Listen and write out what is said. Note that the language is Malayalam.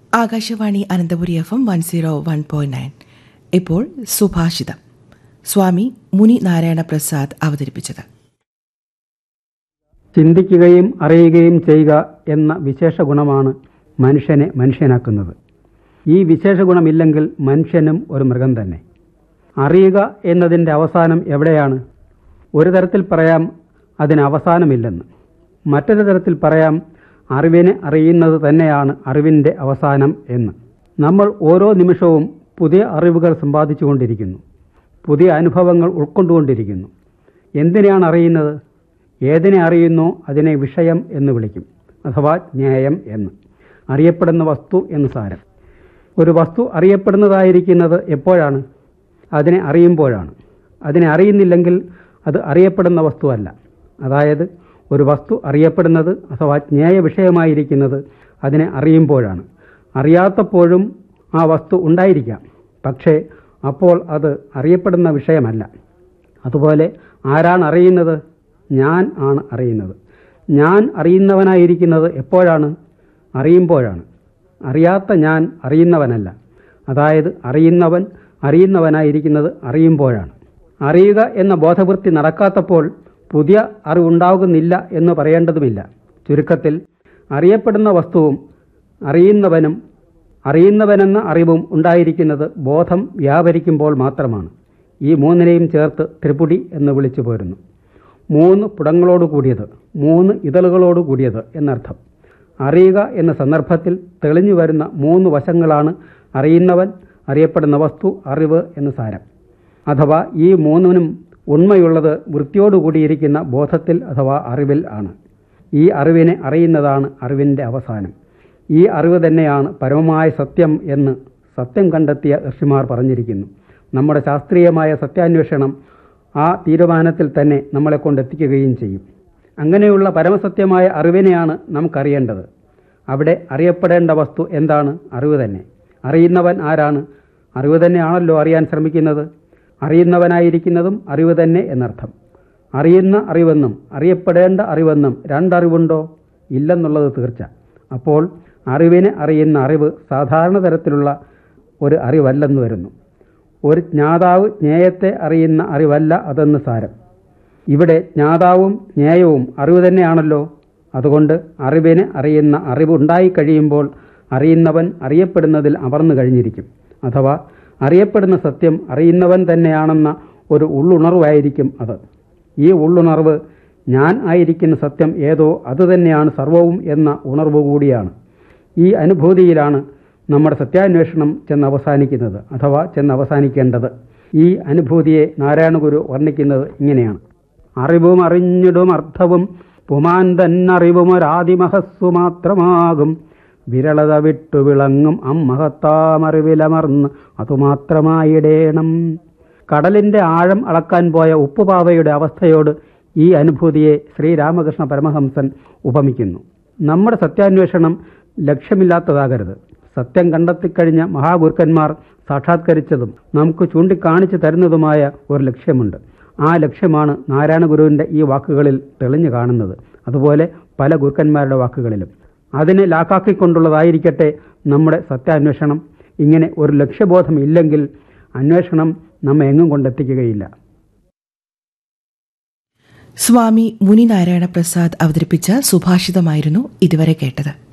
Akashvani Ananthapuri F M one zero one point nine ഇപ്പോൾ സുഭാഷിതം സ്വാമി മുനി നാരായണ പ്രസാദ് അവതരിപ്പിച്ചത് ചിന്തിക്കുകയും അറിയുകയും ചെയ്യുക എന്ന വിശേഷ ഗുണമാണ് മനുഷ്യനെ മനുഷ്യനാക്കുന്നത് ഈ വിശേഷ ഗുണമില്ലെങ്കിൽ മനുഷ്യനും ഒരു മൃഗം തന്നെ അറിയുക എന്നതിൻ്റെ അവസാനം എവിടെയാണ് ഒരു തരത്തിൽ പറയാം അതിന് അവസാനമില്ലെന്ന് മറ്റൊരു തരത്തിൽ പറയാം അറിവിനെ അറിയുന്നത് തന്നെയാണ് അറിവിൻ്റെ അവസാനം എന്ന് നമ്മൾ ഓരോ നിമിഷവും പുതിയ അറിവുകൾ സമ്പാദിച്ചുകൊണ്ടിരിക്കുന്നു പുതിയ അനുഭവങ്ങൾ ഉൾക്കൊണ്ടുകൊണ്ടിരിക്കുന്നു എന്തിനെയാണ് അറിയുന്നത് ഏതിനെ അറിയുന്നോ അതിനെ വിഷയം എന്ന് വിളിക്കും അഥവാ ജ്ഞേയം എന്ന് അറിയപ്പെടുന്ന വസ്തു എന്ന് സാരം ഒരു വസ്തു അറിയപ്പെടുന്നതായിരിക്കുന്നത് എപ്പോഴാണ് അതിനെ അറിയുമ്പോഴാണ് അതിനെ അറിയുന്നില്ലെങ്കിൽ അത് അറിയപ്പെടുന്ന വസ്തുവല്ല അതായത് ഒരു വസ്തു അറിയപ്പെടുന്നത് അഥവാ ജ്ഞേയ വിഷയമായിരിക്കുന്നത് അതിനെ അറിയുമ്പോഴാണ് അറിയാത്തപ്പോഴും ആ വസ്തു ഉണ്ടായിരിക്കാം പക്ഷേ അപ്പോൾ അത് അറിയപ്പെടുന്ന വിഷയമല്ല അതുപോലെ ആരാണ് അറിയുന്നത് ഞാൻ ആണ് അറിയുന്നത് ഞാൻ അറിയുന്നവനായിരിക്കുന്നത് എപ്പോഴാണ് അറിയുമ്പോഴാണ് അറിയാത്ത ഞാൻ അറിയുന്നവനല്ല അതായത് അറിയുന്നവൻ അറിയുന്നവനായിരിക്കുന്നത് അറിയുമ്പോഴാണ് അറിയുക എന്ന ബോധവൃത്തി നടക്കാത്തപ്പോൾ പുതിയ അറിവുണ്ടാകുന്നില്ല എന്ന് പറയേണ്ടതുമില്ല ചുരുക്കത്തിൽ അറിയപ്പെടുന്ന വസ്തുവും അറിയുന്നവനും അറിയുന്നവനെന്ന അറിവും ഉണ്ടായിരിക്കുന്നത് ബോധം വ്യാപരിക്കുമ്പോൾ മാത്രമാണ് ഈ മൂന്നിനെയും ചേർത്ത് ത്രിപുടി എന്ന് വിളിച്ചു പോരുന്നു മൂന്ന് പുടങ്ങളോട് കൂടിയത് മൂന്ന് ഇതളുകളോട് കൂടിയത് എന്നർത്ഥം അറിയുക എന്ന സന്ദർഭത്തിൽ തെളിഞ്ഞു വരുന്ന മൂന്ന് വശങ്ങളാണ് അറിയുന്നവൻ അറിയപ്പെടുന്ന വസ്തു അറിവ് എന്ന് സാരം അഥവാ ഈ മൂന്നിനും ഉണ്മയുള്ളത് വൃത്തിയോടുകൂടിയിരിക്കുന്ന ബോധത്തിൽ അഥവാ അറിവിൽ ആണ് ഈ അറിവിനെ അറിയുന്നതാണ് അറിവിൻ്റെ അവസാനം ഈ അറിവ് തന്നെയാണ് പരമമായ സത്യം എന്ന് സത്യം കണ്ടെത്തിയ ഋഷിമാർ പറഞ്ഞിരിക്കുന്നു നമ്മുടെ ശാസ്ത്രീയമായ സത്യാന്വേഷണം ആ തീരുമാനത്തിൽ തന്നെ നമ്മളെ കൊണ്ടെത്തിക്കുകയും ചെയ്യും അങ്ങനെയുള്ള പരമസത്യമായ അറിവിനെയാണ് നമുക്കറിയേണ്ടത് അവിടെ അറിയപ്പെടേണ്ട വസ്തു എന്താണ് അറിവ് തന്നെ അറിയുന്നവൻ ആരാണ് അറിവ് തന്നെയാണല്ലോ അറിയാൻ ശ്രമിക്കുന്നത് അറിയുന്നവനായിരിക്കുന്നതും അറിവ് തന്നെ എന്നർത്ഥം അറിയുന്ന അറിവെന്നും അറിയപ്പെടേണ്ട അറിവെന്നും രണ്ടറിവുണ്ടോ ഇല്ലെന്നുള്ളത് തീർച്ച അപ്പോൾ അറിവിനെ അറിയുന്ന അറിവ് സാധാരണ തരത്തിലുള്ള ഒരു അറിവല്ലെന്ന് വരുന്നു ഒരു ജ്ഞാതാവ് ജ്ഞേയത്തെ അറിയുന്ന അറിവല്ല അതെന്ന് സാരം ഇവിടെ ജ്ഞാതാവും ജ്ഞേയവും അറിവ് തന്നെയാണല്ലോ അതുകൊണ്ട് അറിവിനെ അറിയുന്ന അറിവ് ഉണ്ടായിക്കഴിയുമ്പോൾ അറിയുന്നവൻ അറിയപ്പെടുന്നതിൽ അമർന്നു കഴിഞ്ഞിരിക്കും അഥവാ അറിയപ്പെടുന്ന സത്യം അറിയുന്നവൻ തന്നെയാണെന്ന ഒരു ഉള്ളുണർവായിരിക്കും അത് ഈ ഉള്ളുണർവ് ഞാൻ ആയിരിക്കുന്ന സത്യം ഏതോ അതുതന്നെയാണ് സർവവും എന്ന ഉണർവ് കൂടിയാണ് ഈ അനുഭൂതിയിലാണ് നമ്മുടെ സത്യാന്വേഷണം ചെന്ന് അവസാനിക്കുന്നത് അഥവാ ചെന്ന് അവസാനിക്കേണ്ടത് ഈ അനുഭൂതിയെ നാരായണഗുരു വർണ്ണിക്കുന്നത് ഇങ്ങനെയാണ് അറിവും അറിഞ്ഞിടും അർത്ഥവും പുമാൻ തന്നറിവും ഒരാദിമഹസ്സു മാത്രമാകും വിരളത വിട്ടു വിളങ്ങും അമ്മഹത്താമറിവിലമർന്ന് അതുമാത്രമായിടേണം കടലിൻ്റെ ആഴം അളക്കാൻ പോയ ഉപ്പുപാവയുടെ അവസ്ഥയോട് ഈ അനുഭൂതിയെ ശ്രീരാമകൃഷ്ണ പരമഹംസൻ ഉപമിക്കുന്നു നമ്മുടെ സത്യാന്വേഷണം ലക്ഷ്യമില്ലാത്തതാകരുത് സത്യം കണ്ടെത്തിക്കഴിഞ്ഞ മഹാഗുരുക്കന്മാർ സാക്ഷാത്കരിച്ചതും നമുക്ക് ചൂണ്ടിക്കാണിച്ചു തരുന്നതുമായ ഒരു ലക്ഷ്യമുണ്ട് ആ ലക്ഷ്യമാണ് നാരായണ ഗുരുവിൻ്റെ ഈ വാക്കുകളിൽ തെളിഞ്ഞു കാണുന്നത് അതുപോലെ പല ഗുരുക്കന്മാരുടെ വാക്കുകളിലും അതിനെ ലാക്കാക്കിക്കൊണ്ടുള്ളതായിരിക്കട്ടെ നമ്മുടെ സത്യാന്വേഷണം ഇങ്ങനെ ഒരു ലക്ഷ്യബോധം ഇല്ലെങ്കിൽ അന്വേഷണം നമ്മെ എങ്ങും കൊണ്ടെത്തിക്കുകയില്ല സ്വാമി മുനി നാരായണ പ്രസാദ് അവതരിപ്പിച്ച സുഭാഷിതമായിരുന്നു ഇതുവരെ കേട്ടത്